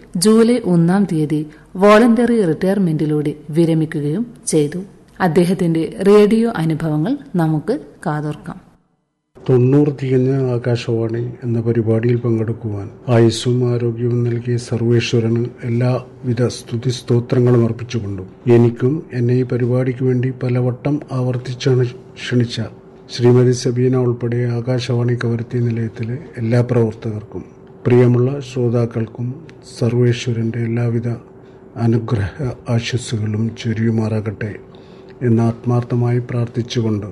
July ഒന്നാം തീയതി voluntary റിട്ടയർമെന്റിലൂടെ വിരമിക്കുകയും ചെയ്തു അദ്ദേഹത്തിന്റെ റേഡിയോ അനുഭവങ്ങൾ നമുക്ക് കാതോർക്കാം തൊണ്ണൂറ് തികഞ്ഞ ആകാശവാണി എന്ന പരിപാടിയിൽ പങ്കെടുക്കുവാൻ ആയുസ്സും ആരോഗ്യവും നൽകിയ സർവേശ്വരന് എല്ലാവിധ സ്തുതി സ്തോത്രങ്ങളും അർപ്പിച്ചുകൊണ്ടും എനിക്കും എന്നെ ഈ പരിപാടിക്ക് വേണ്ടി പലവട്ടം ആവർത്തിച്ചാണ് ക്ഷണിച്ച ശ്രീമതി സബീന ഉൾപ്പെടെ ആകാശവാണി കവരത്തി നിലയത്തിലെ എല്ലാ പ്രവർത്തകർക്കും പ്രിയമുള്ള ശ്രോതാക്കൾക്കും സർവേശ്വരന്റെ എല്ലാവിധ അനുഗ്രഹ ആശസ്സുകളും ചൊരിയുമാറാകട്ടെ എന്ന് ആത്മാർത്ഥമായി പ്രാർത്ഥിച്ചുകൊണ്ട്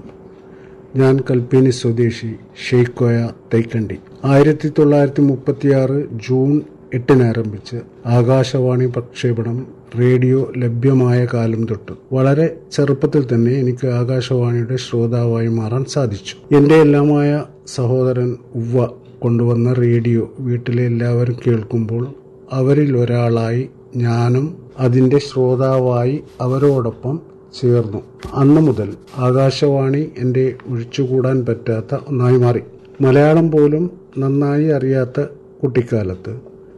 ഞാൻ കൽപ്പേനി സ്വദേശി ഷെയ്ക്കോയ തൈക്കണ്ടി ആയിരത്തി തൊള്ളായിരത്തി മുപ്പത്തിയാറ് ജൂൺ എട്ടിന് ആരംഭിച്ച് ആകാശവാണി പ്രക്ഷേപണം റേഡിയോ ലഭ്യമായ കാലം തൊട്ട് വളരെ ചെറുപ്പത്തിൽ തന്നെ എനിക്ക് ആകാശവാണിയുടെ ശ്രോതാവായി മാറാൻ സാധിച്ചു എന്റെ എല്ലാമായ സഹോദരൻ ഉവ്വ കൊണ്ടുവന്ന റേഡിയോ വീട്ടിലെ എല്ലാവരും കേൾക്കുമ്പോൾ അവരിൽ ഒരാളായി ഞാനും അതിന്റെ ശ്രോതാവായി അവരോടൊപ്പം ചേർന്നു അന്നു മുതൽ ആകാശവാണി എൻ്റെ ഒഴിച്ചുകൂടാൻ പറ്റാത്ത ഒന്നായി മാറി മലയാളം പോലും നന്നായി അറിയാത്ത കുട്ടിക്കാലത്ത്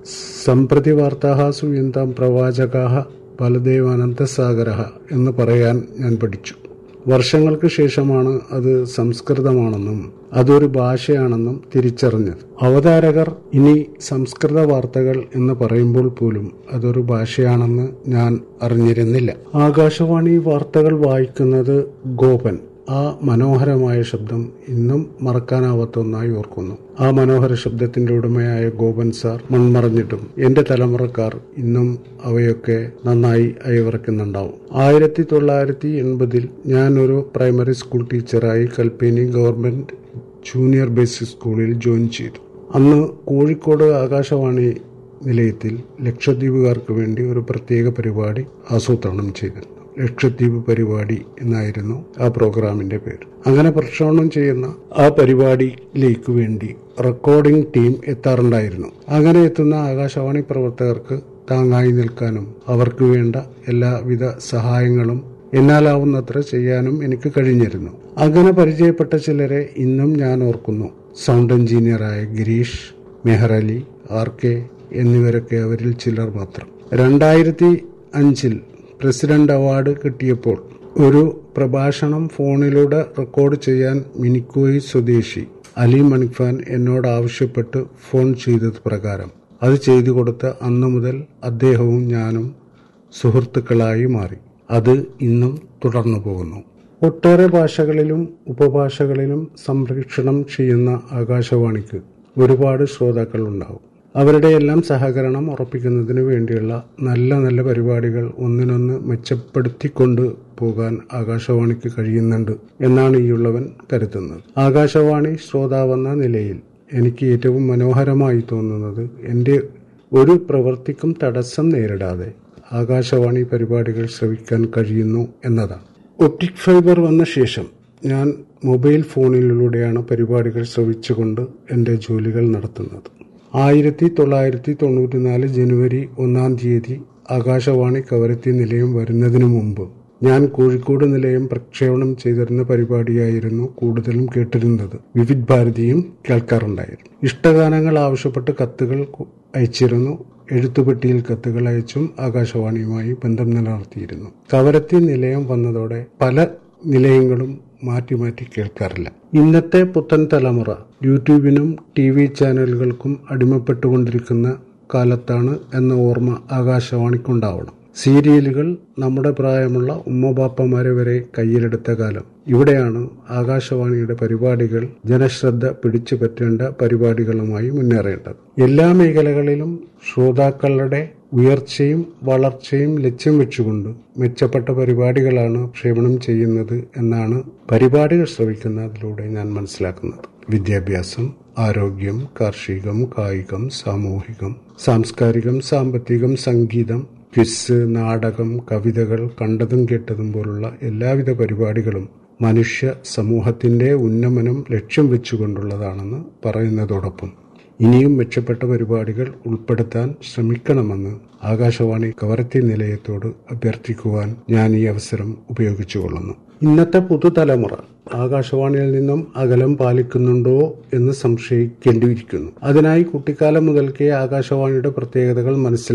സംപ്രതി വാർത്താഹ സുയന്താം പ്രവാചകാഹ ബലദേവാനന്ദസാഗര എന്ന് പറയാൻ ഞാൻ പഠിച്ചു വർഷങ്ങൾക്ക് ശേഷമാണ് അത് സംസ്കൃതമാണെന്നും അതൊരു ഭാഷയാണെന്നും തിരിച്ചറിഞ്ഞത് അവതാരകർ ഇനി സംസ്കൃത വാർത്തകൾ എന്ന് പറയുമ്പോൾ പോലും അതൊരു ഭാഷയാണെന്ന് ഞാൻ അറിഞ്ഞിരുന്നില്ല ആകാശവാണി വാർത്തകൾ വായിക്കുന്നത് ഗോപൻ ആ മനോഹരമായ ശബ്ദം ഇന്നും മറക്കാനാവാത്ത ഒന്നായി ഓർക്കുന്നു ആ മനോഹര ശബ്ദത്തിന്റെ ഉടമയായ ഗോപൻ സാർ മൺമറഞ്ഞിട്ടും എന്റെ തലമുറക്കാർ ഇന്നും അവയൊക്കെ നന്നായി അയവിറക്കുന്നുണ്ടാവും ആയിരത്തി തൊള്ളായിരത്തി എൺപതിൽ ഞാൻ ഒരു പ്രൈമറി സ്കൂൾ ടീച്ചറായി കൽപ്പേനി ഗവൺമെന്റ് ജൂനിയർ ബേസിക് സ്കൂളിൽ ജോയിൻ ചെയ്തു അന്ന് കോഴിക്കോട് ആകാശവാണി നിലയത്തിൽ ലക്ഷദ്വീപുകാർക്ക് വേണ്ടി ഒരു പ്രത്യേക പരിപാടി ആസൂത്രണം ചെയ്തിരുന്നു ലക്ഷദ്വീപ് പരിപാടി എന്നായിരുന്നു ആ പ്രോഗ്രാമിന്റെ പേര് അങ്ങനെ പ്രക്ഷേപണം ചെയ്യുന്ന ആ പരിപാടിയിലേക്ക് വേണ്ടി റെക്കോർഡിംഗ് ടീം എത്താറുണ്ടായിരുന്നു അങ്ങനെ എത്തുന്ന ആകാശവാണി പ്രവർത്തകർക്ക് താങ്ങായി നിൽക്കാനും അവർക്ക് വേണ്ട എല്ലാവിധ സഹായങ്ങളും എന്നാലാവുന്നത്ര ചെയ്യാനും എനിക്ക് കഴിഞ്ഞിരുന്നു അങ്ങനെ പരിചയപ്പെട്ട ചിലരെ ഇന്നും ഞാൻ ഓർക്കുന്നു സൗണ്ട് എഞ്ചിനീയറായ ഗിരീഷ് മെഹ്റലി ആർ കെ എന്നിവരൊക്കെ അവരിൽ ചിലർ മാത്രം രണ്ടായിരത്തി അഞ്ചിൽ പ്രസിഡന്റ് അവാർഡ് കിട്ടിയപ്പോൾ ഒരു പ്രഭാഷണം ഫോണിലൂടെ റെക്കോർഡ് ചെയ്യാൻ മിനിക്കോയി സ്വദേശി അലി മണിഫാൻ എന്നോട് ആവശ്യപ്പെട്ട് ഫോൺ ചെയ്തത് പ്രകാരം അത് ചെയ്തു കൊടുത്ത അന്നു മുതൽ അദ്ദേഹവും ഞാനും സുഹൃത്തുക്കളായി മാറി അത് ഇന്നും തുടർന്നു പോകുന്നു ഒട്ടേറെ ഭാഷകളിലും ഉപഭാഷകളിലും സംരക്ഷണം ചെയ്യുന്ന ആകാശവാണിക്ക് ഒരുപാട് ശ്രോതാക്കൾ ഉണ്ടാവും അവരുടെ എല്ലാം സഹകരണം ഉറപ്പിക്കുന്നതിന് വേണ്ടിയുള്ള നല്ല നല്ല പരിപാടികൾ ഒന്നിനൊന്ന് മെച്ചപ്പെടുത്തിക്കൊണ്ട് പോകാൻ ആകാശവാണിക്ക് കഴിയുന്നുണ്ട് എന്നാണ് ഈയുള്ളവൻ കരുതുന്നത് ആകാശവാണി ശ്രോതാവെന്ന നിലയിൽ എനിക്ക് ഏറ്റവും മനോഹരമായി തോന്നുന്നത് എൻ്റെ ഒരു പ്രവൃത്തിക്കും തടസ്സം നേരിടാതെ ആകാശവാണി പരിപാടികൾ ശ്രവിക്കാൻ കഴിയുന്നു എന്നതാണ് ഒപ്റ്റിക് ഫൈബർ വന്ന ശേഷം ഞാൻ മൊബൈൽ ഫോണിലൂടെയാണ് പരിപാടികൾ ശ്രവിച്ചുകൊണ്ട് എൻ്റെ ജോലികൾ നടത്തുന്നത് ആയിരത്തി തൊള്ളായിരത്തി തൊണ്ണൂറ്റിനാല് ജനുവരി ഒന്നാം തീയതി ആകാശവാണി കവരത്തി നിലയം വരുന്നതിനു മുമ്പ് ഞാൻ കോഴിക്കോട് നിലയം പ്രക്ഷേപണം ചെയ്തിരുന്ന പരിപാടിയായിരുന്നു കൂടുതലും കേട്ടിരുന്നത് വിവിധ് ഭാരതിയും കേൾക്കാറുണ്ടായിരുന്നു ഇഷ്ടഗാനങ്ങൾ ആവശ്യപ്പെട്ട് കത്തുകൾ അയച്ചിരുന്നു എഴുത്തുപെട്ടിയിൽ കത്തുകൾ അയച്ചും ആകാശവാണിയുമായി ബന്ധം നിലനിർത്തിയിരുന്നു കവരത്തി നിലയം വന്നതോടെ പല നിലയങ്ങളും മാറ്റി മാറ്റി കേൾക്കാറില്ല ഇന്നത്തെ പുത്തൻ തലമുറ യൂട്യൂബിനും ടി വി ചാനലുകൾക്കും അടിമപ്പെട്ടുകൊണ്ടിരിക്കുന്ന കാലത്താണ് എന്ന ഓർമ്മ ആകാശവാണിക്കുണ്ടാവണം സീരിയലുകൾ നമ്മുടെ പ്രായമുള്ള ഉമ്മബാപ്പമാരെ വരെ കയ്യിലെടുത്ത കാലം ഇവിടെയാണ് ആകാശവാണിയുടെ പരിപാടികൾ ജനശ്രദ്ധ പിടിച്ചു പറ്റേണ്ട പരിപാടികളുമായി മുന്നേറേണ്ടത് എല്ലാ മേഖലകളിലും ശ്രോതാക്കളുടെ ഉയർച്ചയും വളർച്ചയും ലക്ഷ്യം വെച്ചുകൊണ്ട് മെച്ചപ്പെട്ട പരിപാടികളാണ് പ്രക്ഷേപണം ചെയ്യുന്നത് എന്നാണ് പരിപാടികൾ ശ്രവിക്കുന്നതിലൂടെ ഞാൻ മനസ്സിലാക്കുന്നത് വിദ്യാഭ്യാസം ആരോഗ്യം കാർഷികം കായികം സാമൂഹികം സാംസ്കാരികം സാമ്പത്തികം സംഗീതം ക്വിസ് നാടകം കവിതകൾ കണ്ടതും കേട്ടതും പോലുള്ള എല്ലാവിധ പരിപാടികളും മനുഷ്യ സമൂഹത്തിന്റെ ഉന്നമനം ലക്ഷ്യം വെച്ചുകൊണ്ടുള്ളതാണെന്ന് പറയുന്നതോടൊപ്പം ഇനിയും മെച്ചപ്പെട്ട പരിപാടികൾ ഉൾപ്പെടുത്താൻ ശ്രമിക്കണമെന്ന് ആകാശവാണി കവരത്തി നിലയത്തോട് അഭ്യർത്ഥിക്കുവാൻ ഞാൻ ഈ അവസരം ഉപയോഗിച്ചുകൊള്ളുന്നു ഇന്നത്തെ പുതുതലമുറ ആകാശവാണിയിൽ നിന്നും അകലം പാലിക്കുന്നുണ്ടോ എന്ന് സംശയിക്കേണ്ടിയിരിക്കുന്നു അതിനായി കുട്ടിക്കാലം മുതൽക്കേ ആകാശവാണിയുടെ പ്രത്യേകതകൾ മനസ്സിലാക്കി